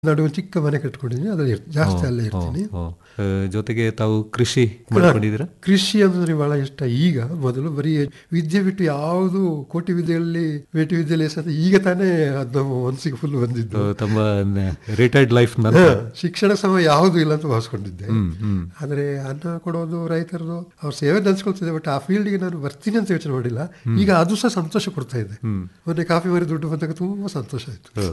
ನಡುವೆ ಚಿಕ್ಕ ಮನೆ ಕಟ್ಕೊಂಡಿದ್ದೀನಿ ಅದ್ರಲ್ಲಿ ಇರ್ತೀನಿ ಜಾಸ್ತಿ ಅಲ್ಲೇ ಇರ್ತೀನಿ ಓ, ಆ, ಜೊತೆಗೆ ತಾವು ಕೃಷಿ ಮಾಡ್ಕೊಂಡಿದ್ದೀರಾ ಕೃಷಿ ಅಂದ್ರೆ ಬಹಳ ಇಷ್ಟ ಈಗ ಮೊದಲು ಬರೀ ವಿದ್ಯೆ ಬಿಟ್ಟು ಯಾವುದು ಕೋಟಿ ವಿದ್ಯೆಯಲ್ಲಿ ಬೇಟಿ ವಿದ್ಯೆಯಲ್ಲಿ ಎಸೆದ ಈಗ ತಾನೇ ಅದು ನಮ್ಮ ಮನಸ್ಸಿಗೆ ಫುಲ್ ಬಂದಿದ್ದು ಆ, ತಮ್ಮ ರಿಟೈರ್ಡ್ ಲೈಫ್ ಹ, ಶಿಕ್ಷಣ ಸಮಯ ಯಾವುದು ಇಲ್ಲ ಅಂತ ಭಾವಿಸ್ಕೊಂಡಿದ್ದೆ ಆದ್ರೆ ಅನ್ನ ಕೊಡೋದು ರೈತರದು ಅವ್ರ ಸೇವೆ ನೆನ್ಸ್ಕೊಳ್ತಿದ್ದೆ ಬಟ್ ಆ ಫೀಲ್ಡ್ಗೆ ನಾನು ಬರ್ತೀನಿ ಅಂತ ಯೋಚನೆ ಮಾಡಿಲ್ಲ ಈಗ ಅದು ಸಹ ಸಂತೋಷ ಕೊಡ್ತಾ ಇದೆ ಮೊನ್ನೆ ಕಾಫಿ ಮರಿ ದುಡ್ಡು ಬಂದಾಗ ತುಂಬಾ ಸಂತೋಷ ಆಯ್ತು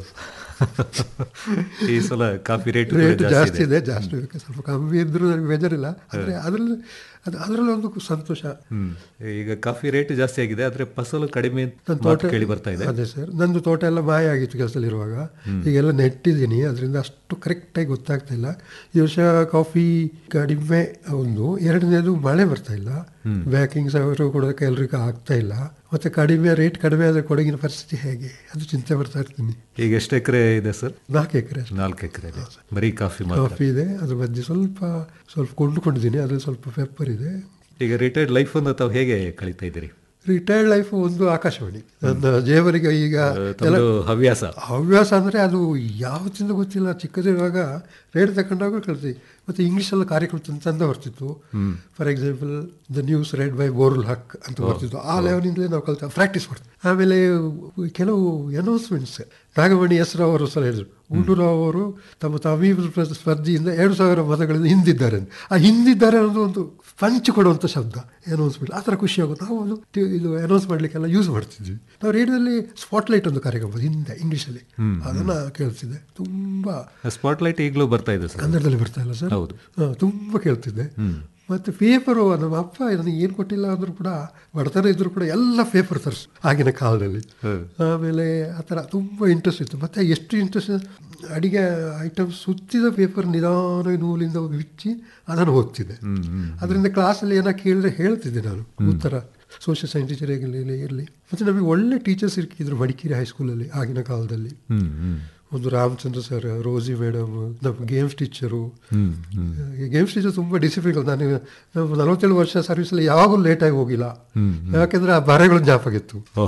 ಈ ಸಲ ಕಾಫಿ ರೇಟ್ ರೇಟ್ ಜಾಸ್ತಿ ಇದೆ ಜಾಸ್ತಿ ಬೇಕು ಸ್ವಲ್ಪ ಕಮ್ಮಿ ಇದ್ರೂ ನನಗೆ ಬೇಜಾರಿಲ್ಲ ಆದರೆ ಅದರಲ್ಲಿ ಅದು ಅದರಲ್ಲಿ ಒಂದು ಸಂತೋಷ ಹ್ಮ್ ಈಗ ಕಾಫಿ ರೇಟ್ ಜಾಸ್ತಿ ಆಗಿದೆ ಆದ್ರೆ ಫಸಲು ಕಡಿಮೆ ಅಂತ ನನ್ನ ಮಾತು ತೋಟ ಕೇಳಿ ಬರ್ತಾ ಇದೆ ಅದೇ ಸರ್ ನಂದು ತೋಟ ಎಲ್ಲ ಮಾಯ ಆಗಿತ್ತು ಕೆಲಸದಲ್ಲಿರುವಾಗ ಈಗೆಲ್ಲ ನೆಟ್ಟಿದ್ದೀನಿ ಅದರಿಂದ ಅಷ್ಟು ಕರೆಕ್ಟಾಗಿ ಗೊತ್ತಾಗ್ತಾ ಇಲ್ಲ ಈ ವರ್ಷ ಕಾಫಿ ಕಡಿಮೆ ಒಂದು ಎರಡನೇದು ಮಳೆ ಬರ್ತಾ ಇಲ್ಲ ಬ್ಯಾಕಿಂಗ್ ಸಾವಿರ ಕೊಡೋದಕ್ಕೆ ಎಲ್ರಿಗೂ ಆಗ್ತಾ ಇಲ್ಲ ಮತ್ತೆ ಕಡಿಮೆ ರೇಟ್ ಕಡಿಮೆ ಆದರೆ ಕೊಡಗಿನ ಪರಿಸ್ಥಿತಿ ಹೇಗೆ ಅದು ಚಿಂತೆ ಬರ್ತಾ ಇರ್ತೀನಿ ಈಗ ಎಷ್ಟು ಎಕರೆ ಇದೆ ಸರ್ ನಾಲ್ಕು ಎಕರೆ ನಾಲ್ಕು ಎಕರೆ ಇದೆ ಬರೀ ಕಾಫಿ ಮಾತ್ರ ಕಾಫಿ ಇದೆ ಅದ್ರ ಮಧ್ಯೆ ಸ್ವಲ್ಪ ಸ್ವಲ್ಪ ಕೊಂಡುಕೊಂಡಿದ್ದೀನಿ ಅದ್ರಲ್ಲಿ ಸ್ವಲ್ಪ ಪೆಪ್ಪರ್ ಇದೆ ಈಗ ರಿಟೈರ್ಡ್ ಲೈಫ್ ಅನ್ನು ತಾವು ಹೇಗೆ ಕಳೀತಾ ಇದ್ದೀರಿ ರಿಟೈರ್ಡ್ ಲೈಫ್ ಒಂದು ಆಕಾಶವಾಣಿ ನನ್ನ ಜೇವರಿಗೆ ಈಗ ಆ, ತಮ್ಮದು ಹವ್ಯಾಸ ಹವ್ಯಾಸ ಅಂದರೆ ಅದು ಯಾವತ್ತಿಂದ ಗೊತ್ತಿಲ್ಲ ಚಿಕ್ಕದಿರುವಾಗ ರೇಟ್ ತಗೊಂಡಾಗ ಕಳ್ತೀವಿ ಮತ್ತು ಇಂಗ್ಲೀಷಲ್ಲಿ ಕಾರ್ಯಕ್ರಮ ತಂದು ತಂದ ಬರ್ತಿತ್ತು for example the news read by Borul Haq ಅಂತ ಬರ್ತಿತ್ತು ಆ ಲೆವೆಲಿಂದಲೇ ನಾವು ಕಲ್ತ ಪ್ರಾಕ್ಟೀಸ್ ಮಾಡ್ತೀವಿ ಆಮೇಲೆ ಕೆಲವು ಅನೌನ್ಸ್ಮೆಂಟ್ಸ್ ನಾಗಮಣಿ ಹೆಸರು ಅವರು ಸಲ ಹೇಳಿದ್ರು ಗುಂಡೂರಾವ್ ಅವರು ತಮ್ಮ ತಮೀಬ್ ಸ್ಪರ್ಧೆಯಿಂದ ಎರಡು ಸಾವಿರ ಮತಗಳಿಂದ ಹಿಂದಿದ್ದಾರೆ ಅಂತ ಆ ಹಿಂದಿದ್ದಾರೆ ಅನ್ನೋದು ಒಂದು ಪಂಚ್ ಕೊಡುವಂಥ ಶಬ್ದ ಅನೌನ್ಸ್ಮೆಂಟ್ ಆ ಥರ ಖುಷಿ ಆಗುತ್ತೆ ನಾವು ಒಂದು ಟಿ- ಇದು ಅನೌನ್ಸ್ ಮಾಡಲಿಕ್ಕೆಲ್ಲ ಯೂಸ್ ಮಾಡ್ತಿದ್ವಿ ನಾವು ರೇಡಿಯೋದಲ್ಲಿ ಸ್ಪಾಟ್ಲೈಟ್ ಒಂದು ಕಾರ್ಯಕ್ರಮ ಬಂತು ಹಿಂದೆ ಇಂಗ್ಲೀಷಲ್ಲಿ ಅದನ್ನು ಕೇಳ್ತಿದ್ದೆ ತುಂಬ ಸ್ಪಾಟ್ಲೈಟ್ ಈಗಲೂ ಬರ್ತಾ ಇದೆ ಸರ್ ಕನ್ನಡದಲ್ಲಿ ಬರ್ತಾ ಇಲ್ಲ ಸರ್ ಹೌದು. ಹಾಂ ತುಂಬ ಕೇಳ್ತಿದ್ದೆ ಮತ್ತು ಪೇಪರು ನಮ್ಮ ಅಪ್ಪ ನನಗೆ ಏನು ಕೊಟ್ಟಿಲ್ಲ ಅಂದರೂ ಕೂಡ ಬಡತನ ಇದ್ದರೂ ಕೂಡ ಎಲ್ಲ ಪೇಪರ್ ತರಿಸು ಆಗಿನ ಕಾಲದಲ್ಲಿ ಆಮೇಲೆ ಆ ಥರ ತುಂಬ ಇಂಟ್ರೆಸ್ಟ್ ಇತ್ತು ಮತ್ತು ಎಷ್ಟು ಇಂಟ್ರೆಸ್ಟ್ ಅಡಿಗೆ ಐಟಮ್ ಸುತ್ತಿದ ಪೇಪರ್ ನಿಧಾನವಾಗಿ ನೂಲಿಂದ ಬಿಚ್ಚಿ ಅದನ್ನು ಓದ್ತಿದ್ದೆ ಅದರಿಂದ ಕ್ಲಾಸಲ್ಲಿ ಏನೋ ಕೇಳಿದ್ರೆ ಹೇಳ್ತಿದ್ದೆ ನಾನು ಉತ್ತರ ಸೋಷಿಯಲ್ ಸೈನ್ಸ್ ಟೀಚರ್ ಇರಲಿ ಇರಲಿ ಮತ್ತು ನಮಗೆ ಒಳ್ಳೆ ಟೀಚರ್ಸ್ ಇರ್ಕಿದ್ರು ಮಡಿಕೇರಿ ಹೈಸ್ಕೂಲಲ್ಲಿ ಆಗಿನ ಕಾಲದಲ್ಲಿ ಹ್ಮ್ ಹ್ಮ್ ಒಂದು ರಾಮಚಂದ್ರ ಸರ್ ರೋಸಿ ಮೇಡಮ್ ನಮ್ಮ ಗೇಮ್ಸ್ ಟೀಚರು ಹ್ಮ್ ಹ್ಮ್ ಗೇಮ್ಸ್ ಟೀಚರ್ ತುಂಬ ಡಿಸಿಪ್ಲಿನ್ ನಾನು ನಮ್ಮ ನಲವತ್ತೇಳು ವರ್ಷ ಸರ್ವಿಸಲ್ಲಿ ಯಾವಾಗಲೂ ಲೇಟಾಗಿ ಹೋಗಿಲ್ಲ ಯಾಕೆಂದ್ರೆ ಆ ಬರೆಗಳು ಜ್ಞಾಪಕ ಇತ್ತು ಓ.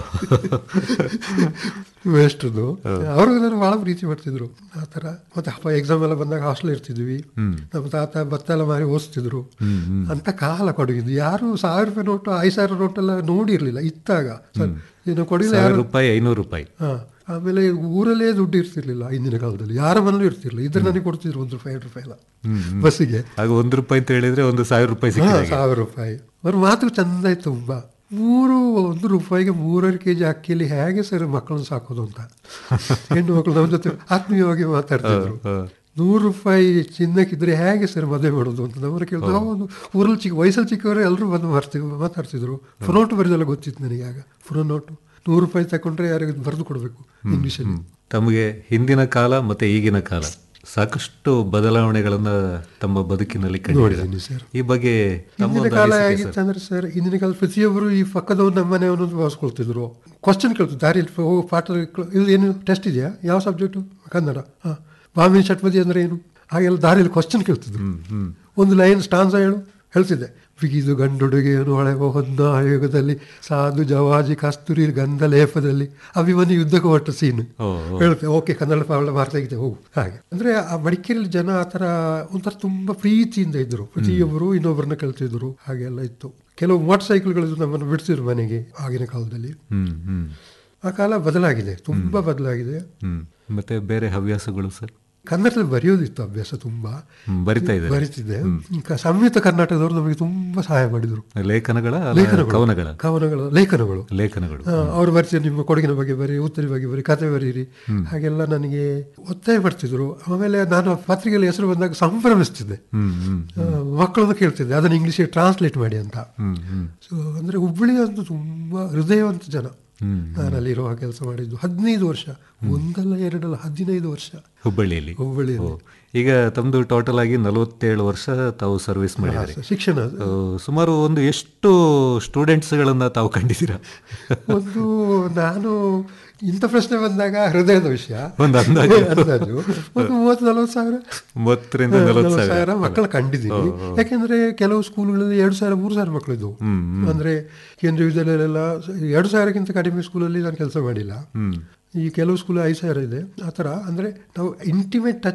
ಮೇಷ್ಟ್ರದ್ದು ಅವ್ರಿಗೆ ನಾನು ಭಾಳ ಪ್ರೀತಿ ಮಾಡ್ತಿದ್ರು ಆ ಥರ ಮತ್ತೆ ಅಪ್ಪ ಎಕ್ಸಾಮ್ ಎಲ್ಲ ಬಂದಾಗ ಹಾಸ್ಟೆಲ್ ಇರ್ತಿದ್ವಿ ನಮ್ಮ ತಾತ ಭತ್ತ ಎಲ್ಲ ಮಾರಿ ಓದಿಸ್ತಿದ್ರು ಅಂತ ಕಾಲ ಕೊಡಗಿದ್ದು ಯಾರು ಸಾವಿರ ರೂಪಾಯಿ ನೋಟು ಐದು ಸಾವಿರ ನೋಟೆಲ್ಲ ನೋಡಿರ್ಲಿಲ್ಲ ಇತ್ತಾಗ ಸರ್, ಏನು ಕೊಡಗಿಲ್ಲ ಸಾವಿರ ಯಾರು ರೂಪಾಯಿ ಐನೂರು ರೂಪಾಯಿ ಹಾ ಆಮೇಲೆ ಊರಲ್ಲೇ ದುಡ್ಡು ಇರ್ತಿರ್ಲಿಲ್ಲ ಹಿಂದಿನ ಕಾಲದಲ್ಲಿ ಯಾರ ಮನೇಲೂ ಇರ್ತಿರ್ಲಿಲ್ಲ ಇದ್ರೆ ನನಗೆ ಕೊಡ್ತಿದ್ರು ಒಂದು ರೂಪಾಯಿ ಎರಡು ರೂಪಾಯಿ ಎಲ್ಲ ಬಸ್ಸಿಗೆ ಆಗ ಒಂದು ರೂಪಾಯಿ ಅಂತ ಹೇಳಿದ್ರೆ ಒಂದು ಸಾವಿರ ರೂಪಾಯಿ ಹಾ, ಸಿಕ್ಕಿದೆ ಸಾವಿರ ರೂಪಾಯಿ ಅವ್ರ ಮಾತು ಚಂದ ಇತ್ತು ತುಂಬ ಮೂರು ಒಂದು ರೂಪಾಯಿಗೆ ಮೂರೂವರೆ ಕೆ ಜಿ ಅಕ್ಕಿಯಲ್ಲಿ ಹೇಗೆ ಸರ್ ಮಕ್ಕಳನ್ನು ಸಾಕೋದು ಅಂತ ಹೆಣ್ಣು ಮಕ್ಕಳು ನಮ್ಮ ಜೊತೆ ಆತ್ಮೀಯವಾಗಿ ಮಾತಾಡ್ತಿದ್ರು ನೂರು ರೂಪಾಯಿ ಚಿನ್ನಕ್ಕಿದ್ರೆ ಹೇಗೆ ಸರ್ ಮದುವೆ ಮಾಡೋದು ಅಂತ ನಮ್ಮನ್ನು ಕೇಳಿದ್ರು ಒಂದು ಊರಲ್ಲಿ ಚಿಕ್ಕ ವಯಸ್ಸಲ್ಲಿ ಚಿಕ್ಕವರು ಎಲ್ಲರೂ ಬಂದು ಮಾರ್ತಿ ಮಾತಾಡ್ತಿದ್ರು ಫುನೋಟು ಬರೆದೆಲ್ಲ ಗೊತ್ತಿತ್ತು ನನಗೆ ಆಗ ಫುನೋಟು ನೂರು ರೂಪಾಯಿ ತಗೊಂಡ್ರೆ ಯಾರಿಗೆ ಬರೆದು ಕೊಡಬೇಕು ಇಂಗ್ಲೀಷಲ್ಲಿ ತಮಗೆ ಹಿಂದಿನ ಕಾಲ ಮತ್ತೆ ಈಗಿನ ಕಾಲ ಸಾಕಷ್ಟು ಬದಲಾವಣೆಗಳನ್ನ ತಮ್ಮ ಬದುಕಿನಲ್ಲಿ ಕಂಡಿದ್ದೀರಾ ನೋಡಿದ್ದೀನಿ ಸರ್ ಈ ಬಗ್ಗೆ ತಮ್ಮ ಹಿಂದಿನ ಒಂದು ಕಾಲ ಅನಿಸಿಕೆ ಸರ್. ಹೇಗಿತ್ತಂದ್ರೆ ಸರ್ ಹಿಂದಿನ ಕಾಲ ಪ್ರತಿಯೊಬ್ಬರು ಈ ಪಕ್ಕದವ್ರು ನಮ್ಮ ಮನೆಯವನು ಭಾವಿಸ್ಕೊಳ್ತಿದ್ರು ಕ್ವಶನ್ ಕೇಳ್ತಿದ್ರು ದಾರಿಯಲ್ಲಿ ಹೋಗೋ ಪಾಠ ಇದು ಏನು ಟೆಸ್ಟ್ ಇದೆಯಾ ಯಾವ ಸಬ್ಜೆಕ್ಟು ಕನ್ನಡ ಹಾಂ ಬಾಮಿನ ಷಟ್ಪದಿ ಅಂದ್ರೆ ಏನು ಹಾಗೆಲ್ಲ ದಾರಿಯಲ್ಲಿ ಕ್ವಶನ್ ಕೇಳ್ತಿದ್ರು ಒಂದು ಲೈನ್ ಸ್ಟಾನ್ಸ ಹೇಳು ಹೇಳ್ತಿದ್ದೆ ಬಿಗಿದು ಗಂಡುಡುಗೆಯನ್ನು ಹೊಳೆವ ಹೊನ್ನ ಆಯೋಗದಲ್ಲಿ ಸಾಧು ಜವಾಜಿ ಕಸ್ತೂರಿ ಗಂಧ ಲೇಪದಲ್ಲಿ ಅಭಿಮನ್ಯು ಯುದ್ಧಕ್ಕೆ ಹೊರಟ ಸೀನು ಓ, ಹೇಳುತ್ತೆ ಓಕೆ ಕನ್ನಡ ಪಾವಳ ಮಾರ್ತಾಗಿದೆ ಹೋಗು ಹಾಗೆ ಅಂದ್ರೆ ಆ ಮಡಿಕೇರಿಯಲ್ಲಿ ಜನ ಆ ಥರ ಒಂಥರ ತುಂಬಾ ಪ್ರೀತಿಯಿಂದ ಇದ್ರು ಪ್ರತಿಯೊಬ್ಬರು ಇನ್ನೊಬ್ಬರನ್ನ ಕಲ್ತಿದ್ರು ಹಾಗೆಲ್ಲ ಇತ್ತು ಕೆಲವು ಮೋಟರ್ ಸೈಕಲ್ಗಳು ನಮ್ಮನ್ನು ಬಿಡ್ತಿದ್ರು ಮನೆಗೆ ಆಗಿನ ಕಾಲದಲ್ಲಿ ಹ್ಮ್ ಹ್ಮ್ ಆ ಕಾಲ ಬದಲಾಗಿದೆ ತುಂಬಾ ಬದಲಾಗಿದೆ ಹ್ಮ್ ಮತ್ತೆ ಬೇರೆ ಹವ್ಯಾಸಗಳು ಸರ್ ಕನ್ನಡದಲ್ಲಿ ಬರೆಯೋದಿತ್ತು ಅಭ್ಯಾಸ ತುಂಬಾ ಹ್ಮ್, ಬರಿತಾ ಇದ್ದಾರೆ ಬರಿತಿದ್ದೆ ಕ- ಸಂಯುಕ್ತ ಕರ್ನಾಟಕದವರು ನಮಗೆ ತುಂಬಾ ಸಹಾಯ ಮಾಡಿದ್ರು ಲೇಖನಗಳ ಅಲ್ಲ, ಲೇಖನಗಳು ಕವನಗಳ ಕವನಗಳು ಲೇಖನಗಳು ಲೇಖನಗಳು ಆ, ಅವ್ರು ಬರ್ತೀರಿ ನಿಮ್ಮ ಕೊಡಗಿನ ಬಗ್ಗೆ ಬರೀ ಉತ್ತರಿ ಬಗ್ಗೆ ಬರೀ ಕತೆ ಬರೀರಿ ಹಾಗೆಲ್ಲ ನನಗೆ ಒತ್ತಾಯ ಮಾಡ್ತಿದ್ರು ಆಮೇಲೆ ನಾನು ಪತ್ರಿಕೆಯಲ್ಲಿ ಹೆಸರು ಬಂದಾಗ ಸಂಭ್ರಮಿಸ್ತಿದ್ದೆ ಹ್ಮ್ ಹ್ಮ್ ಆ, ಮಕ್ಕಳನ್ನು ಕೇಳ್ತಿದ್ದೆ ಅದನ್ನು ಇಂಗ್ಲೀಷಿಗೆ ಟ್ರಾನ್ಸ್ಲೇಟ್ ಮಾಡಿ ಅಂತ ಹ್ಮ್ ಹ್ಮ್ ಸೊ ಅಂದರೆ ಹುಬ್ಬಳ್ಳಿ ಅಂತೂ ತುಂಬ ಹೃದಯವಂತ ಜನ ಹ್ಮ್ ನಾನು ಅಲ್ಲಿರುವ ಕೆಲಸ ಮಾಡಿದ್ದು ಹದಿನೈದು ವರ್ಷ ಒಂದಲ್ಲ ಎರಡಲ್ಲ ಹದಿನೈದು ವರ್ಷ ಹುಬ್ಬಳ್ಳಿಯಲ್ಲಿ ಹುಬ್ಬಳ್ಳಿಯಲ್ಲಿ ಓ. ಈಗ ತಮ್ದು ಟೋಟಲ್ ಆಗಿ ನಲವತ್ತೇಳು ವರ್ಷ ತಾವು ಸರ್ವಿಸ್ ಮಾಡಿದ್ದಾರೆ ಶಿಕ್ಷಣ ಆ, ಸುಮಾರು ಒಂದು ಎಷ್ಟು ಸ್ಟೂಡೆಂಟ್ಸ್ಗಳನ್ನ ತಾವು ಕಂಡಿದ್ದೀರಾ ಒಂದು ನಾನು ಇಂಥ ಪ್ರಶ್ನೆ ಬಂದಾಗ ಹೃದಯದ ವಿಷಯ ಒಂದು ಅಂದಾಜು ಅಂದಾಜು ಒಂದು ಮೂವತ್ತು ನಲವತ್ತು ಸಾವಿರ ಮೂವತ್ತರಿಂದ ನಲವತ್ತು ನಲವತ್ತು ಸಾವಿರ ಸಾವಿರ ಮಕ್ಕಳು ಕಂಡಿದ್ದೀನಿ ಯಾಕೆಂದ್ರೆ ಕೆಲವು ಸ್ಕೂಲ್ಗಳಲ್ಲಿ ಎರಡು ಸಾವಿರ ಮೂರು ಸಾವಿರ ಮಕ್ಕಳು ಇದ್ದವು ಅಂದ್ರೆ ಕೇಂದ್ರೀಯ ವಿದ್ಯಾಲಯಲೆಲ್ಲ ಎರಡು ಸಾವಿರಕ್ಕಿಂತ ಕಡಿಮೆ ಸ್ಕೂಲಲ್ಲಿ ನಾನು ಕೆಲಸ ಮಾಡಿಲ್ಲ ಹ್ಮ್ ಈ ಕೆಲವು ಸ್ಕೂಲ್ ಐದು ಸಾವಿರ ಇದೆ ಆ ಥರ ಅಂದರೆ ನಾವು ಇಂಟಿಮೇಟ್ ಟಚ್